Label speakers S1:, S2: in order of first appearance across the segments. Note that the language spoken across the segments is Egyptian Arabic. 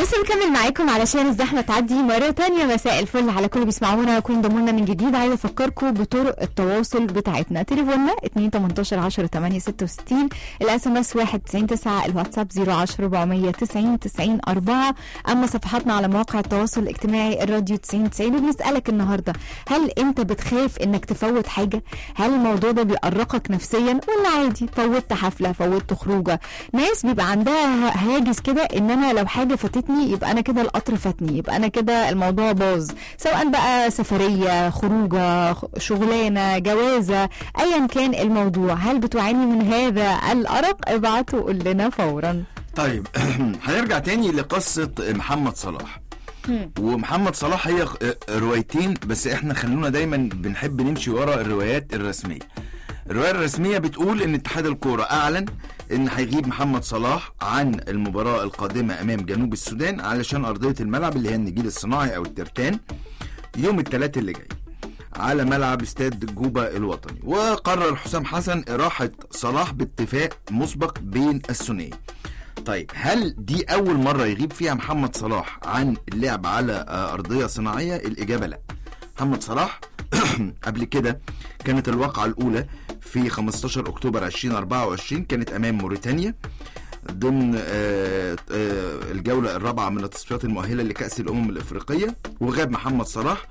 S1: لسه بكمل معاكم علشان الزحمه تعدي مره تانية مساء الفل على كل بيسمعونا وكل انضموا لنا من جديد عايزه افكركم بطرق التواصل بتاعتنا تليفوننا 2 18 10 8 66 الاس ام اس 1 90 9 الواتساب 010 490 90 4 اما صفحاتنا على مواقع التواصل الاجتماعي الراديو 90 90 وبنسالك النهارده هل انت بتخاف انك تفوت حاجه هل الموضوع ده بيأرقك نفسيا ولا عادي فوتت حفله فوتت خروجه ناس بيبقى عندها هاجس كده ان انا لو حاجه فاتتني يبقى انا كده القطر فاتني يبقى انا كده الموضوع باظ سواء بقى سفريه خروجه خ- شغلانه جوازه ايا كان الموضوع هل بتعاني من هذا الارق ابعتوا قول لنا فورا
S2: طيب هنرجع تاني لقصة محمد صلاح ومحمد صلاح هي روايتين بس احنا خلونا دايما بنحب نمشي ورا الروايات الرسمية الرواية الرسمية بتقول ان اتحاد الكورة اعلن ان هيغيب محمد صلاح عن المباراة القادمة امام جنوب السودان علشان ارضية الملعب اللي هي النجيل الصناعي او الترتان يوم الثلاث اللي جاي على ملعب استاد جوبا الوطني وقرر حسام حسن إراحة صلاح باتفاق مسبق بين الثنائي طيب هل دي أول مرة يغيب فيها محمد صلاح عن اللعب على آه، أرضية صناعية؟ الإجابة لا محمد صلاح قبل كده كانت الواقعة الأولى في 15 أكتوبر 2024 كانت أمام موريتانيا ضمن آه، آه، الجولة الرابعة من التصفيات المؤهلة لكأس الأمم الإفريقية وغاب محمد صلاح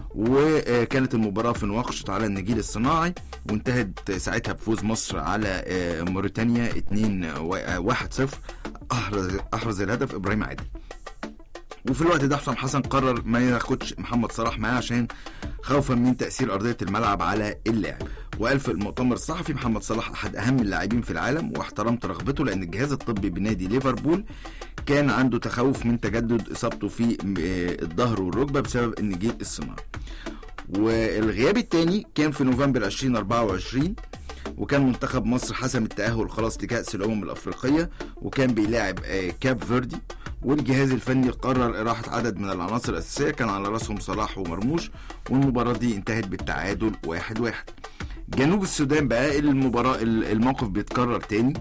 S2: وكانت المباراة في نواقشت على النجيل الصناعي وانتهت ساعتها بفوز مصر على آه، موريتانيا 2 1 0 أحرز أحرز الهدف إبراهيم عادل وفي الوقت ده حسام حسن قرر ما ياخدش محمد صلاح معاه عشان خوفا من تأثير أرضية الملعب على اللاعب وقال في المؤتمر الصحفي محمد صلاح أحد أهم اللاعبين في العالم واحترمت رغبته لأن الجهاز الطبي بنادي ليفربول كان عنده تخوف من تجدد إصابته في آه، الظهر والركبة بسبب النجيل الصناعي والغياب الثاني كان في نوفمبر 2024 وكان منتخب مصر حسم التأهل خلاص لكأس الأمم الأفريقية وكان بيلاعب آه، كاب فيردي والجهاز الفني قرر إراحة عدد من العناصر الأساسية كان على رأسهم صلاح ومرموش والمباراة دي انتهت بالتعادل واحد واحد جنوب السودان بقى المباراة الموقف بيتكرر تاني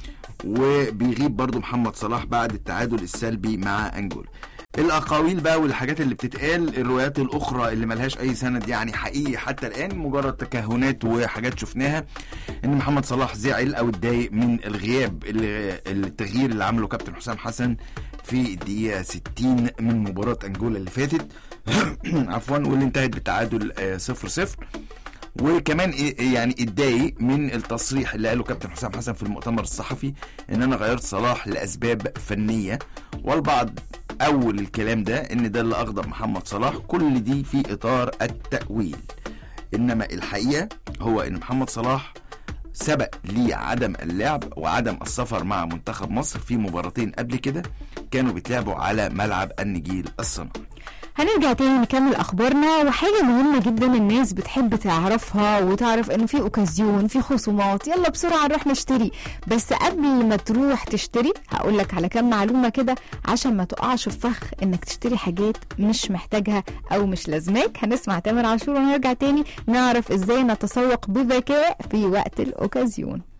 S2: وبيغيب برضو محمد صلاح بعد التعادل السلبي مع انجولا الاقاويل بقى والحاجات اللي بتتقال الروايات الاخرى اللي ملهاش اي سند يعني حقيقي حتى الان مجرد تكهنات وحاجات شفناها ان محمد صلاح زعل او اتضايق من الغياب اللي التغيير اللي عمله كابتن حسام حسن في الدقيقه 60 من مباراه انجولا اللي فاتت عفوا واللي انتهت بالتعادل 0 0 وكمان إيه- يعني اتضايق من التصريح اللي قاله كابتن حسام حسن في المؤتمر الصحفي ان انا غيرت صلاح لاسباب فنيه والبعض اول الكلام ده ان ده اللي اغضب محمد صلاح كل دي في اطار التاويل انما الحقيقه هو ان محمد صلاح سبق ليه عدم اللعب وعدم السفر مع منتخب مصر في مباراتين قبل كده كانوا بيتلعبوا على ملعب النجيل الصناعي
S1: هنرجع تاني نكمل اخبارنا وحاجه مهمه جدا الناس بتحب تعرفها وتعرف انه في اوكازيون في خصومات يلا بسرعه نروح نشتري بس قبل ما تروح تشتري هقول لك على كام معلومه كده عشان ما تقعش في فخ انك تشتري حاجات مش محتاجها او مش لازماك هنسمع تامر عاشور ونرجع تاني نعرف ازاي نتسوق بذكاء في وقت الاوكازيون